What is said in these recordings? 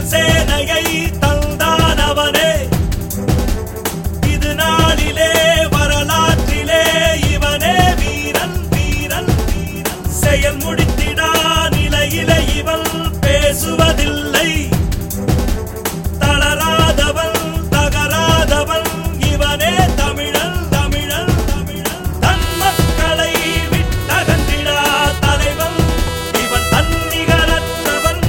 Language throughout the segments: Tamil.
முதல் சேனையை தந்தான் அவனே இது நாளிலே வரலாற்றிலே இவனே வீரன் வீரன் வீரன் செயல் முடித்திடா நிலையிலே இவன் பேசுவதில்லை தளராதவன் தகராதவன் இவனே தமிழன் தமிழன் தமிழன் தன் மக்களை விட்டகன்றிடா தலைவன் இவன் தன்னிகரற்றவன்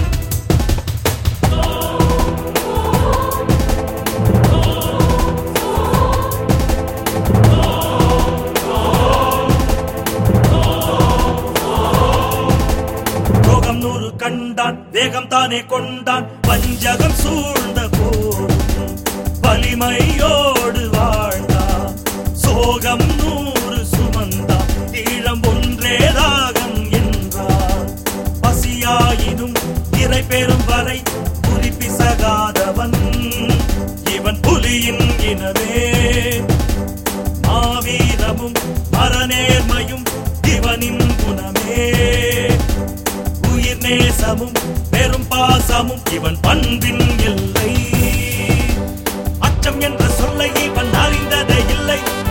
ரோகம் நூறு கண்டான் வேகம் தானே கொண்டான் பஞ்சகம் சூழ்ந்த போதும் வலிமையோடு வாழ்ந்தான் சோகம் நூறு சுமந்தான் ஈழம் ஒன்றே ராகம் என்றான் பசியாயினும் இறை பெறும் வரை புலி பிசகாதவன் இவன் புலியின் இனவே மாவீரமும் மரநேர்மையும் இவனின் குணமே உயிர் நேசமும் பெரும் பாசமும் இவன் பண்பின் எல்லை அச்சம் என்ற சொல்லை இவன் அறிந்ததே இல்லை